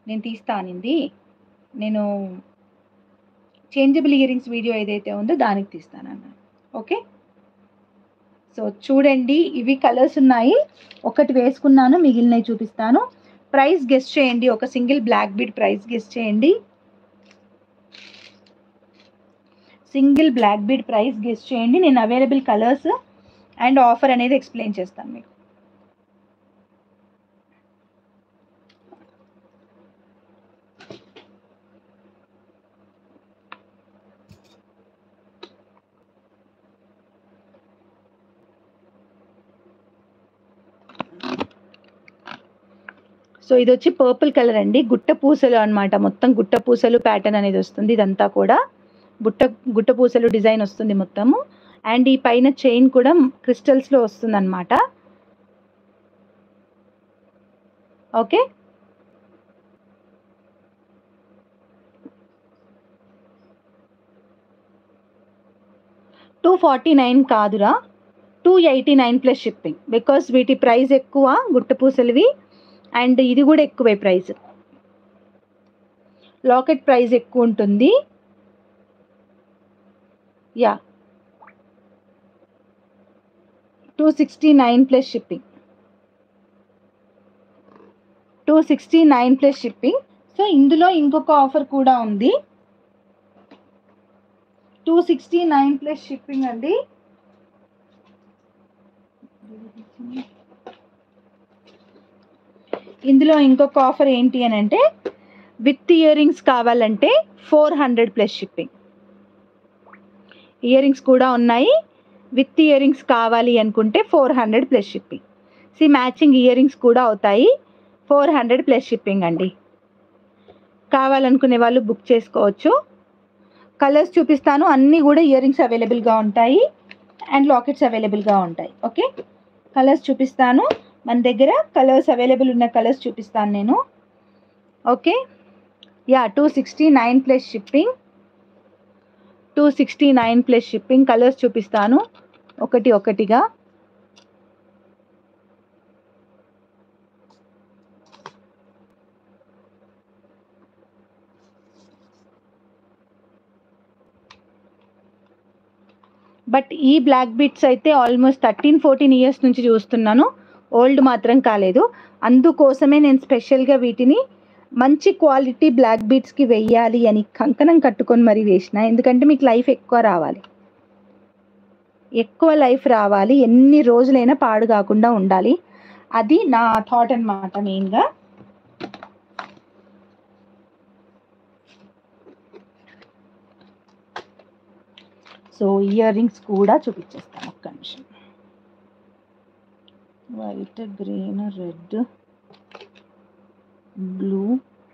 నేను తీస్తా అనింది నేను చేంజబుల్ ఇయరింగ్స్ వీడియో ఏదైతే ఉందో దానికి తీస్తానన్నాను ఓకే సో చూడండి ఇవి కలర్స్ ఉన్నాయి ఒకటి వేసుకున్నాను మిగిలినవి చూపిస్తాను ప్రైస్ గెస్ట్ చేయండి ఒక single black bead price guess చేయండి single black bead price guess చేయండి నేను అవైలబుల్ కలర్స్ అండ్ ఆఫర్ అనేది ఎక్స్ప్లెయిన్ చేస్తాను మీకు సో ఇది వచ్చి పర్పుల్ కలర్ అండి గుట్ట పూసలు అన్నమాట మొత్తం గుట్ట పూసలు ప్యాటర్న్ అనేది వస్తుంది ఇదంతా కూడా గుట్ట గుట్ట పూసలు డిజైన్ వస్తుంది మొత్తము అండ్ ఈ పైన చైన్ కూడా క్రిస్టల్స్లో వస్తుంది అనమాట ఓకే టూ ఫార్టీ నైన్ కాదురా two eighty nine plus shipping because వీటి ప్రైస్ ఎక్కువ గుట్ట పూసలవి అండ్ ఇది కూడా ఎక్కువే ప్రైస్ లాకెట్ ప్రైస్ ఎక్కువ ఉంటుంది yeah two sixty nine plus shipping two sixty nine plus shipping so ఇందులో ఇంకొక ఆఫర్ కూడా ఉంది two sixty nine plus shipping అండి ఇందులో ఇంకొక ఆఫర్ ఏంటి అని అంటే విత్ ఇయర్ రింగ్స్ కావాలంటే four hundred plus shipping earrings కూడా ఉన్నాయి విత్ ఇయర్ రింగ్స్ కావాలి అనుకుంటే ఫోర్ హండ్రెడ్ ప్లస్ షిప్పింగ్ సి మ్యాచింగ్ ఇయర్ రింగ్స్ కూడా అవుతాయి ఫోర్ హండ్రెడ్ ప్లస్ షిప్పింగ్ అండి కావాలనుకునే వాళ్ళు బుక్ చేసుకోవచ్చు కలర్స్ చూపిస్తాను అన్నీ కూడా ఇయర్ రింగ్స్ అవైలబుల్గా ఉంటాయి అండ్ లాకెట్స్ అవైలబుల్గా ఉంటాయి ఓకే కలర్స్ చూపిస్తాను మన దగ్గర కలర్స్ అవైలబుల్ ఉన్న కలర్స్ చూపిస్తాను నేను okay yeah two sixty nine plus shipping two sixty nine plus shipping colours చూపిస్తాను ఒకటి ఒకటిగా బట్ ఈ బ్లాక్ బీట్స్ అయితే ఆల్మోస్ట్ థర్టీన్ ఫోర్టీన్ ఇయర్స్ నుంచి చూస్తున్నాను ఓల్డ్ మాత్రం కాలేదు అందుకోసమే నేను స్పెషల్గా వీటిని మంచి క్వాలిటీ బ్లాక్ బీట్స్కి వెయ్యాలి అని కంకణం కట్టుకొని మరీ వేసిన ఎందుకంటే మీకు లైఫ్ ఎక్కువ రావాలి ఎక్కువ లైఫ్ రావాలి ఎన్ని రోజులైనా పాడు కాకుండా ఉండాలి అది నా థాట్ అనమాట మెయిన్గా సో ఇయర్ రింగ్స్ కూడా చూపించేస్తాను ఒక్క నిమిషం white green red blue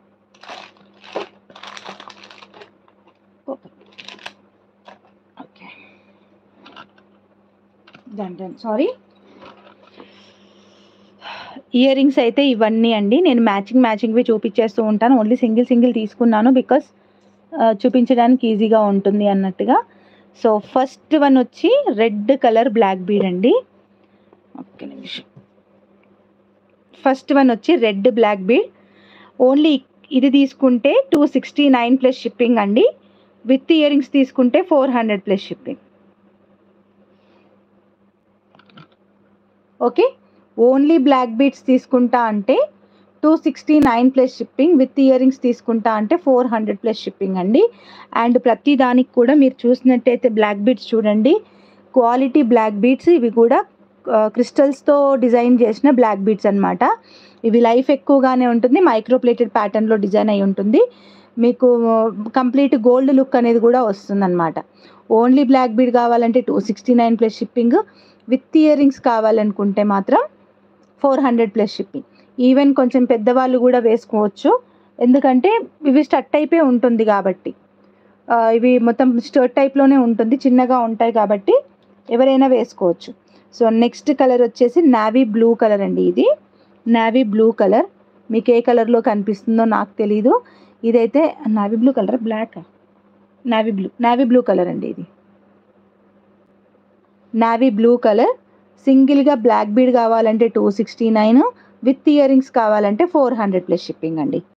okay done done sorry earrings అయితే ఇవన్నీ అండి నేను మ్యాచింగ్ మ్యాచింగ్వి చూపించేస్తూ ఉంటాను ఓన్లీ సింగిల్ సింగిల్ తీసుకున్నాను బికాస్ చూపించడానికి ఈజీగా ఉంటుంది అన్నట్టుగా సో ఫస్ట్ వన్ వచ్చి రెడ్ కలర్ బ్లాక్ బీడ్ అండి ఒక్క నిమిషం ఫస్ట్ వన్ వచ్చి రెడ్ బ్లాక్ బీడ్ ఓన్లీ ఇది తీసుకుంటే two sixty nine plus shipping అండి విత్ ఇయర్ రింగ్స్ తీసుకుంటే four hundred plus shipping okay only black beads తీసుకుంటా అంటే two sixty nine plus shipping with earrings తీసుకుంటా అంటే ఫోర్ హండ్రెడ్ ప్లస్ షిప్పింగ్ అండి and ప్రతి దానికి కూడా మీరు చూసినట్టయితే బ్లాక్ బీడ్స్ చూడండి క్వాలిటీ బ్లాక్ బీడ్స్ ఇవి కూడా క్రిస్టల్స్తో డిజైన్ చేసిన బ్లాక్ బీడ్స్ అనమాట ఇవి లైఫ్ ఎక్కువగానే ఉంటుంది మైక్రోప్లేటెడ్ ప్యాటర్న్లో డిజైన్ అయి ఉంటుంది మీకు కంప్లీట్ గోల్డ్ లుక్ అనేది కూడా వస్తుందన్నమాట ఓన్లీ బ్లాక్ బీడ్ కావాలంటే two sixty nine plus shipping with earrings కావాలనుకుంటే మాత్రం four hundred plus shipping even కొంచెం పెద్దవాళ్ళు కూడా వేసుకోవచ్చు ఎందుకంటే ఇవి స్టట్ టైపే ఉంటుంది కాబట్టి ఆ, ఇవి మొత్తం స్టర్ట్ టైప్లోనే ఉంటుంది చిన్నగా ఉంటాయి కాబట్టి ఎవరైనా వేసుకోవచ్చు సో నెక్స్ట్ కలర్ వచ్చేసి నావీ బ్లూ కలర్ అండి ఇది నావీ బ్లూ కలర్ మీకు ఏ కలర్లో కనిపిస్తుందో నాకు తెలీదు ఇదైతే navy blue colour black navy blue navy blue colour అండి ఇది నావీ బ్లూ కలర్ సింగిల్గా బ్లాక్ బీడ్ కావాలంటే two sixty nine with earrings కావాలంటే ఫోర్ హండ్రెడ్ ప్లస్ షిప్పింగ్ అండి